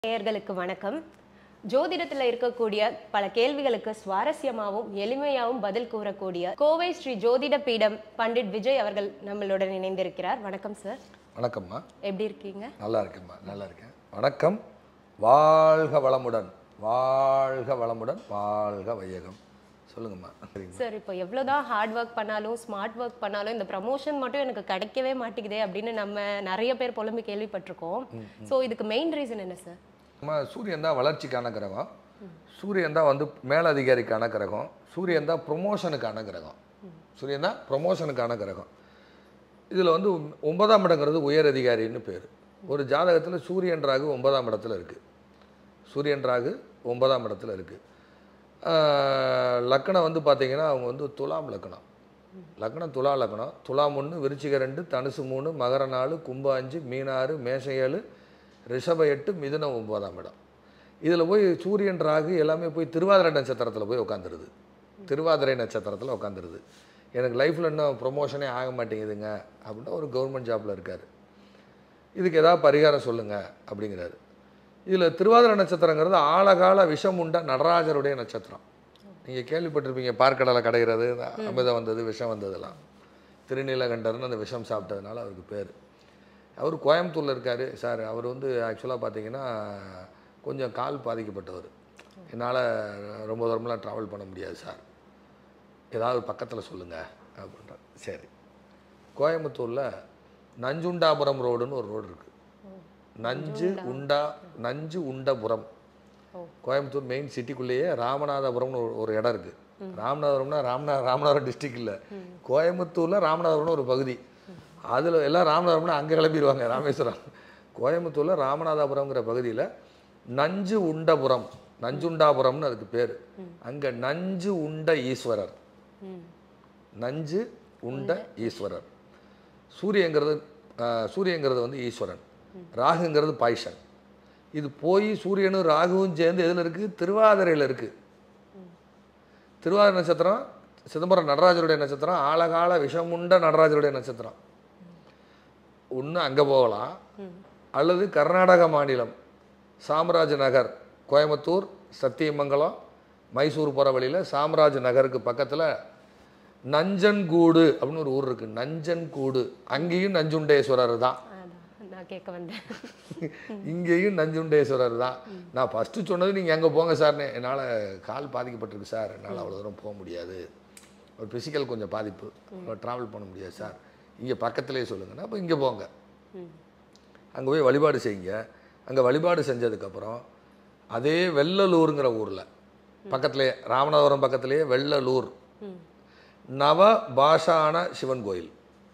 நேயர்களுக்கு வணக்கம் ஜோதிடத்துல இருக்கக்கூடிய பல கேள்விகளுக்கு சுவாரஸ்யமாகவும் எளிமையாகவும் பதில் கூறக்கூடிய கோவை ஸ்ரீ ஜோதிட பீடம் பண்டிட் விஜய் அவர்கள் நம்மளுடன் இணைந்திருக்கிறார் வணக்கம் சார் வணக்கம்மா எப்படி இருக்கீங்க நல்லா இருக்கேம்மா நல்லா இருக்கேன் வணக்கம் வாழ்க வளமுடன் வாழ்க வளமுடன் வாழ்க வையகம் சொல்லுங்கம்மா சரிங்க சார் இப்போ எவ்வளோதான் ஹார்ட் ஒர்க் பண்ணாலும் ஸ்மார்ட் ஒர்க் பண்ணாலும் இந்த ப்ரமோஷன் மட்டும் எனக்கு கிடைக்கவே மாட்டேங்குதே அப்படின்னு நம்ம நிறைய பேர் புலம்பி கேள்விப்பட்டிருக்கோம் ஸோ இதுக்கு மெயின் ரீசன் என்ன சார் அம்மா சூரியன் தான் வளர்ச்சிக்கான கிரகம் சூரியன் தான் வந்து மேலதிகாரிக்கான கிரகம் சூரியன் தான் ப்ரொமோஷனுக்கான கிரகம் சூரியன் தான் ப்ரொமோஷனுக்கான கிரகம் இதில் வந்து ஒன்பதாம் இடங்கிறது உயர் அதிகாரின்னு பேர் ஒரு ஜாதகத்தில் சூரியன் ராகு ஒன்பதாம் இடத்துல இருக்குது சூரியன் ராகு ஒன்பதாம் இடத்துல இருக்குது லக்கணம் வந்து பார்த்தீங்கன்னா அவங்க வந்து துலாம் லக்கணம் லக்கணம் துலா லக்கணம் துலாம் ஒன்று விருச்சிக ரெண்டு தனுசு மூணு மகர நாலு கும்ப அஞ்சு மீனாறு மேஷம் ஏழு ரிஷப எட்டு மிதுனம் ஒன்பதாம் இடம் இதில் போய் சூரியன் ராகு எல்லாமே போய் திருவாதிரை நட்சத்திரத்தில் போய் உட்காந்துருது திருவாதிரை நட்சத்திரத்தில் உட்காந்துருது எனக்கு லைஃப்பில் இன்னும் ப்ரொமோஷனே ஆக மாட்டேங்குதுங்க அப்படின்னா ஒரு கவர்மெண்ட் ஜாப்பில் இருக்கார் இதுக்கு ஏதாவது பரிகாரம் சொல்லுங்கள் அப்படிங்கிறாரு இதில் திருவாதிரை நட்சத்திரங்கிறது ஆழகால விஷம் உண்ட நடராஜருடைய நட்சத்திரம் நீங்கள் கேள்விப்பட்டிருப்பீங்க பார்க்கடலை கடைகிறது அமிர்தம் வந்தது விஷம் வந்ததெல்லாம் திருநீலகண்டர்னு அந்த விஷம் சாப்பிட்டதுனால அவருக்கு பேர் அவர் கோயம்புத்தூரில் இருக்கார் சார் அவர் வந்து ஆக்சுவலாக பார்த்தீங்கன்னா கொஞ்சம் கால் பாதிக்கப்பட்டவர் என்னால் ரொம்ப தூரம்லாம் ட்ராவல் பண்ண முடியாது சார் ஏதாவது பக்கத்தில் சொல்லுங்கள் அப்படின்றார் சரி கோயம்புத்தூரில் நஞ்சுண்டாபுரம் ரோடுன்னு ஒரு ரோடு இருக்குது நஞ்சு உண்டா நஞ்சு உண்டபுரம் ஓ. கோயம்புத்தூர் மெயின் சிட்டிக்குள்ளேயே ராமநாதபுரம்னு ஒரு- ஒரு இடம் இருக்குது ராமநாதபுரம்னா ராமநா ராமநாதபுரம் டிஸ்ட்ரிக்ட் இல்லை கோயம்புத்தூரில் ராமநாதபுரம்னு ஒரு பகுதி அதில் எல்லாம் ராமநாதபுரம்னா அங்கே கிளம்பிடுவாங்க ராமேஸ்வரம் கோயம்புத்தூரில் ராமநாதபுரம்ங்கிற பகுதியில் நஞ்சு உண்டபுரம் நஞ்சுண்டாபுரம்னு அதுக்கு பேர் அங்கே நஞ்சு உண்ட ஈஸ்வரர் ம் நஞ்சு உண்ட ஈஸ்வரர் சூரியங்கிறது ஆஹ், சூரியங்கிறது வந்து ஈஸ்வரன் ராகுங்கிறது பாய்ஷன் இது போய் சூரியனும் ராகுவும் சேர்ந்து எதில் இருக்குது திருவாதிரையில் இருக்குது திருவாதிரை நட்சத்திரம் சிதம்பரம் நடராஜருடைய நட்சத்திரம் ஆழகால விஷமுண்ட நடராஜருடைய நட்சத்திரம் ஒன்று அங்கே போகலாம் அல்லது கர்நாடக மாநிலம் சாம்ராஜ் நகர் கோயம்புத்தூர் சத்தியமங்கலம் மைசூர் போகிற வழியில் சாம்ராஜ் நகருக்கு பக்கத்தில் நஞ்சன்கூடு அப்படின்னு ஒரு ஊர் இருக்குது நஞ்சன்கூடு அங்கேயும் நஞ்சுண்டேஸ்வரர் தான் அதான் நான் கேட்க வந்தேன் இங்கேயும் நஞ்சுண்டேஸ்வரர் தான் நான் ஃபஸ்ட்டு சொன்னது நீங்கள் அங்கே போங்க சார்னு என்னால் கால் பாதிக்கப்பட்டிருக்கு சார் என்னால் அவ்வளோ தூரம் போக முடியாது ஒரு ஃபிசிக்கல் கொஞ்சம் பாதிப்பு ட்ராவல் பண்ண முடியாது சார் இங்கே பக்கத்துலேயே சொல்லுங்கன்னா அப்போ இங்கே போங்க ம் அங்கே போய் வழிபாடு செய்யுங்க அங்கே வழிபாடு செஞ்சதுக்கப்புறம் அதே வெள்ளலூருங்கிற ஊரில் பக்கத்துலேயே ராமநாதபுரம் பக்கத்துலேயே வெள்ளலூர் ம் நவ பாஷான சிவன் கோயில்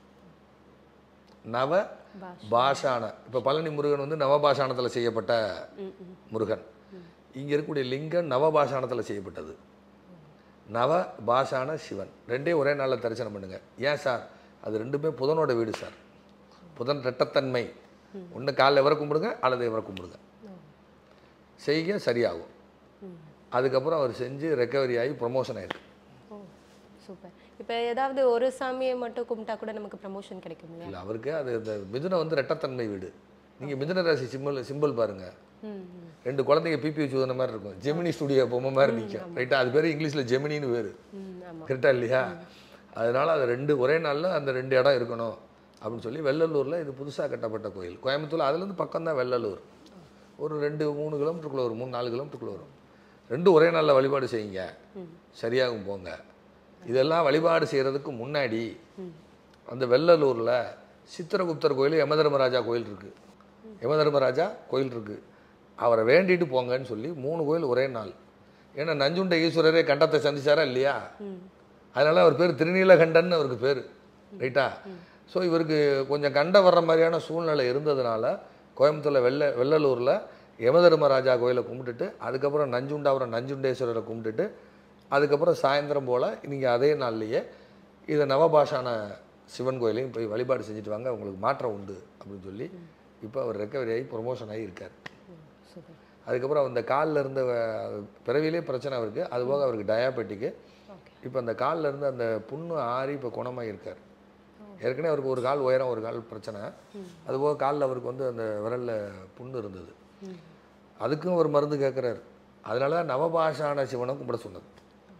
நவ பாஷ் பாஷான இப்போ பழனி முருகன் வந்து நவபாஷாணத்தில் செய்யப்பட்ட ம் ம் முருகன் இங்கே இருக்கக்கூடிய லிங்கம் நவபாஷாணத்தில் செய்யப்பட்டது நவ பாஷான சிவன் ரெண்டே ஒரே நாளில் தரிசனம் பண்ணுங்க ஏன் சார் அது ரெண்டுமே புதனோட வீடு சார் புதன் ரெட்டத்தன்மை ஒன்று காலைல இவரை கும்பிடுங்க அல்லது இவரை கும்பிடுங்க செய்க சரியாகும் ம் அதுக்கப்புறம் அவர் செஞ்சு ரெக்கவரி ஆகி ப்ரொமோஷன் ஆயிருக்கு ஓ சூப்பர் இப்போ ஏதாவது ஒரு சாமியை மட்டும் கும்பிட்டா கூட நமக்கு ப்ரமோஷன் கிடைக்கும் இல்லையா இல்லை அவருக்கு அது இந்த மிதுனம் வந்து ரெட்டத்தன்மை வீடு நீங்கள் மிதுன ராசி சிம்பிள் சிம்பிள் பாருங்கள் ம் ம் ரெண்டு குழந்தைங்க பிபி வச்சு மாதிரி இருக்கும் ஜெமினி ஸ்டுடியோ பொம்மை மாதிரி நிற்கும் ரைட்டா அது பேர் இங்கிலீஷில் ஜெமினின்னு பேர் ம் ஆமாம் கரெக்டாக இல்லையா அதனால் அது ரெண்டு ஒரே நாளில் அந்த ரெண்டு இடம் இருக்கணும் அப்படின்னு சொல்லி வெள்ளலூரில் இது புதுசாக கட்டப்பட்ட கோயில் கோயம்புத்தூர் அதுலேருந்து பக்கம் தான் வெள்ளலூர் ஒரு ரெண்டு மூணு கிலோமீட்டருக்குள்ளே வரும் மூணு நாலு கிலோமீட்டருக்குள்ளே வரும் ரெண்டும் ஒரே நாளில் வழிபாடு செய்யுங்க சரியாகும் போங்க இதெல்லாம் வழிபாடு செய்கிறதுக்கு முன்னாடி அந்த வெள்ளலூரில் சித்திரகுப்தர் கோயில் யமதர்மராஜா கோயில் இருக்குது யமதர்மராஜா கோயில் இருக்குது அவரை வேண்டிட்டு போங்கன்னு சொல்லி மூணு கோயில் ஒரே நாள் ஏன்னா நஞ்சுண்ட ஈஸ்வரரே கண்டத்தை சந்திச்சாரா இல்லையா ம் அதனால் அவர் பேர் திருநீலகண்டன் அவருக்கு பேர் ரைட்டா ஸோ இவருக்கு கொஞ்சம் கண்ட வர்ற மாதிரியான சூழ்நிலை இருந்ததுனால கோயம்புத்தூரில் வெள்ள வெள்ளலூரில் யமதர்மராஜா கோயிலை கும்பிட்டுட்டு அதுக்கப்புறம் நஞ்சுண்டாபுரம் நஞ்சுண்டேஸ்வரரை கும்பிட்டுட்டு அதுக்கப்புறம் சாயந்தரம் போல் நீங்கள் அதே நாள்லேயே இதை நவபாஷான சிவன் கோயிலையும் போய் வழிபாடு செஞ்சுட்டு வாங்க உங்களுக்கு மாற்றம் உண்டு அப்படின்னு சொல்லி இப்போ அவர் ரெக்கவரி ஆகி ப்ரொமோஷன் ஆகி இருக்கார் சூப்பர் அதுக்கப்புறம் அந்த காலில் இருந்த அஹ், பிறவியிலே பிரச்சனை அவருக்கு அதுபோக அவருக்கு டயாபெட்டிக்கு ஓகே இப்போ அந்த காலில் இருந்து அந்த புண்ணு ஆறி இப்போ குணமாக இருக்கார் ஏற்கனவே அவருக்கு ஒரு கால் உயரம் ஒரு கால் பிரச்சனை அதுபோக காலில் அவருக்கு வந்து அந்த விரலில் புண்ணு இருந்தது அதுக்கும் ஒரு மருந்து கேட்குறாரு அதனால தான் நவபாஷான சிவனை கும்பிட சொன்னது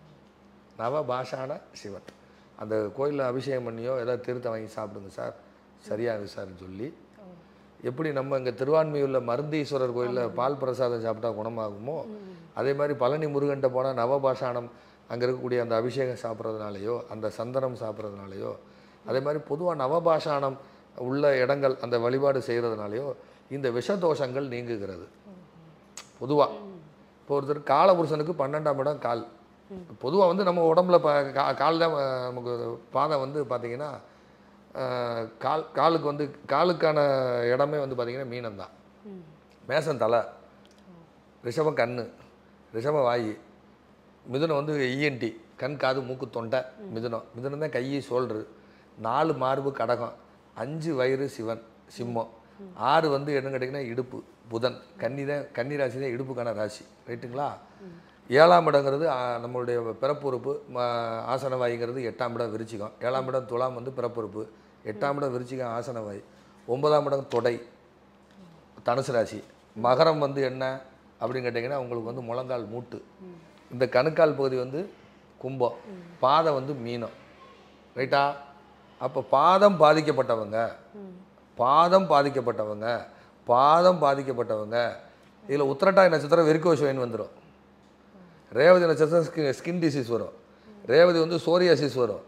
நவபாஷான சிவன் அந்த கோயிலில் அபிஷேகம் பண்ணியோ ஏதாவது தீர்த்தம் வாங்கி சாப்பிடுங்க சார் சரியாகுது சார்னு சொல்லி எப்படி நம்ம இங்கே திருவான்மையூரில் மருந்தீஸ்வரர் கோயிலில் பால் பிரசாதம் சாப்பிட்டா குணமாகுமோ அதே மாதிரி பழனி முருகன்ட்ட போனால் நவபாஷானம் அங்கே இருக்கக்கூடிய அந்த அபிஷேகம் சாப்பிட்றதுனாலையோ அந்த சந்தனம் சாப்பிட்றதுனாலையோ அதே மாதிரி பொதுவாக நவபாஷானம் உள்ள இடங்கள் அந்த வழிபாடு செய்கிறதுனாலையோ இந்த விஷதோஷங்கள் நீங்குகிறது பொதுவாக இப்போ ஒருத்தர் காலபுருஷனுக்கு பன்னெண்டாம் இடம் கால் பொதுவாக வந்து நம்ம உடம்புல ப கா- கால் தான் அஹ், நமக்கு பாதம் வந்து பார்த்தீங்கன்னா அஹ், கால் காலுக்கு வந்து காலுக்கான இடமே வந்து பார்த்தீங்கன்னா மீனம் தான் மேசம் தலை ரிஷபம் கண்ணு ரிஷப வாயி மிதுனம் வந்து இஎன்டி கண் காது மூக்கு தொண்டை மிதுனம் மிதுனம் தான் கை சோல்ரு நாலு மார்பு கடகம் அஞ்சு வயிறு சிவன் சிம்மம் ஆறு வந்து என்ன கேட்டிங்கன்னா இடுப்பு புதன் கன்னி தான் கன்னி ராசி தான் இடுப்புக்கான ராசி ரைட்டுங்களா ஏழாம் இடங்கிறது ஆ, நம்மளுடைய பிறப்புறுப்பு ம- ஆசனவாய்ங்கிறது எட்டாம் இடம் விருச்சிகம் ஏழாம் இடம் துலாம் வந்து பிறப்புறுப்பு எட்டாம் இடம் விருச்சிகம் ஆசனவாய் ஒன்பதாம் இடம் தொடை தனுசு ராசி மகரம் வந்து என்ன அப்படின்னு கேட்டிங்கன்னா உங்களுக்கு வந்து முழங்கால் மூட்டு இந்த கணுக்கால் பகுதி வந்து கும்பம் பாதம் வந்து மீனம் ரைட்டா அப்போ பாதம் பாதிக்கப்பட்டவங்க பாதம் பாதிக்கப்பட்டவங்க பாதம் பாதிக்கப்பட்டவங்க இதில் உத்திரட்டாய் நட்சத்திரம் வெரிகோஸ் வெயின் வந்துடும் ரேவதி நட்சத்திரம் ஸ்கி ஸ்கின் டிசீஸ் வரும் ரேவதி வந்து சோரியாசிஸ் வரும்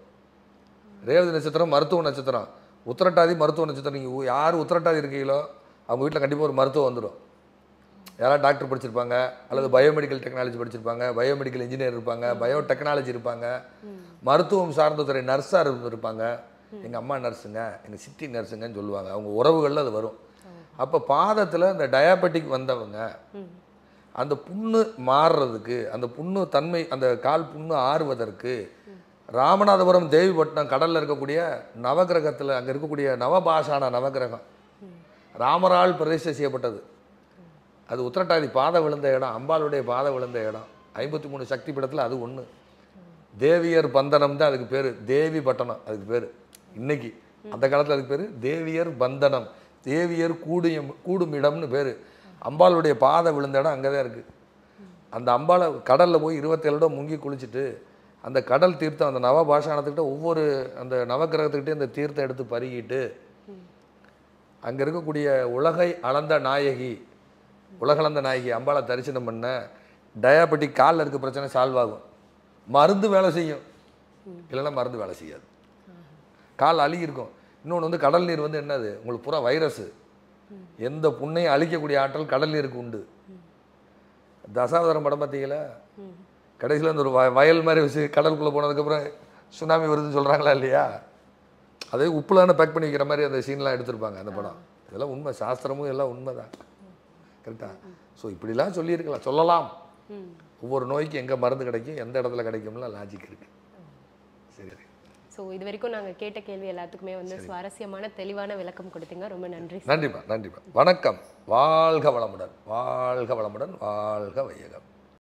ரேவதி நட்சத்திரம் மருத்துவ நட்சத்திரம் உத்திரட்டாதி மருத்துவ நட்சத்திரம் நீங்கள் யார் உத்திரட்டாதி இருக்கீங்களோ அவங்க வீட்டில் கண்டிப்பாக ஒரு மருத்துவம் வந்துடும் யாராவது டாக்டர் படிச்சிருப்பாங்க அல்லது பயோமெடிக்கல் டெக்னாலஜி படிச்சிருப்பாங்க பயோமெடிக்கல் இன்ஜினியர் இருப்பாங்க பயோ டெக்னாலஜி இருப்பாங்க மருத்துவம் சார்ந்த துறை நர்ஸாக இருப்பாங்க எங்கள் அம்மா நர்ஸுங்க எங்கள் சித்தி நர்ஸுங்கன்னு சொல்லுவாங்க அவங்க உறவுகளில் அது வரும் அப்போ பாதத்தில் இந்த டயாபெட்டிக் வந்தவங்க அந்த புண்ணு மாறுறதுக்கு அந்த புண்ணு தன்மை அந்த கால் புண்ணு ஆறுவதற்கு ராமநாதபுரம் தேவிப்பட்டினம் கடலில் இருக்கக்கூடிய நவகிரகத்தில் அங்கே இருக்கக்கூடிய நவபாஷான நவகிரகம் ராமரால் பிரதிஷ்டை செய்யப்பட்டது அது உத்திரட்டாதி பாதை விழுந்த இடம் அம்பாளுடைய பாதை விழுந்த இடம் ஐம்பத்தி மூணு சக்தி பீடத்தில் அது ஒன்று தேவியர் பந்தனம் தான் அதுக்கு பேர் தேவி பட்டணம் அதுக்கு பேர் இன்னைக்கு அந்த காலத்தில் அதுக்கு பேர் தேவியர் பந்தனம் தேவியர் கூடியம் கூடும் இடம்னு பேர் அம்பாளுடைய பாதை விழுந்த இடம் அங்கே தான் இருக்குது அந்த அம்பாளை கடலில் போய் இருபத்தேழு இடம் முங்கி குளிச்சுட்டு அந்த கடல் தீர்த்தம் அந்த நவபாஷானத்துக்கிட்ட ஒவ்வொரு அந்த நவக்கிரகத்துக்கிட்டே அந்த தீர்த்தம் எடுத்து பருகிட்டு அங்கே இருக்கக்கூடிய உலகை அளந்த நாயகி உலகளந்த நாயகி அம்பாளை தரிசனம் பண்ண டயாபெட்டிக் காலில் இருக்க பிரச்சனை சால்வ் ஆகும் மருந்து வேலை செய்யும் இல்லைன்னா மருந்து வேலை செய்யாது கால் அழுகி இருக்கும் இன்னொன்று வந்து கடல் நீர் வந்து என்னது உங்களுக்கு பூரா வைரஸ் எந்த புண்ணையும் அழிக்கக்கூடிய ஆற்றல் கடல் நீருக்கு உண்டு தசாவதாரம் படம் பார்த்தீங்களா கடைசியில் அந்த ஒரு வய- வயல் மாதிரி வச்சு கடலுக்குள்ளே போனதுக்கப்புறம் சுனாமி வருதுன்னு சொல்கிறாங்களா இல்லையா அதே உப்புலான பேக் பண்ணி வைக்கிற மாதிரி அந்த சீன்லாம் எடுத்திருப்பாங்க அந்த படம் இதெல்லாம் உண்மை சாஸ்திரமும் எல்லாம் உண்மை தான் கரெக்டா ஸோ இப்படிலாம் சொல்லியிருக்கலாம் சொல்லலாம் ஒவ்வொரு நோய்க்கு எங்கே மருந்து கிடைக்கும் எந்த இடத்துல கிடைக்கும்லாம் லாஜிக் இருக்குது சரி ஸோ இது வரைக்கும் நாங்க கேட்ட கேள்வி எல்லாத்துக்குமே வந்து சுவாரஸ்யமான தெளிவான விளக்கம் கொடுத்தீங்க ரொம்ப நன்றி நன்றிப்பா நன்றிப்பா வணக்கம் வாழ்க வளமுடன் வாழ்க வளமுடன் வாழ்க வையகம்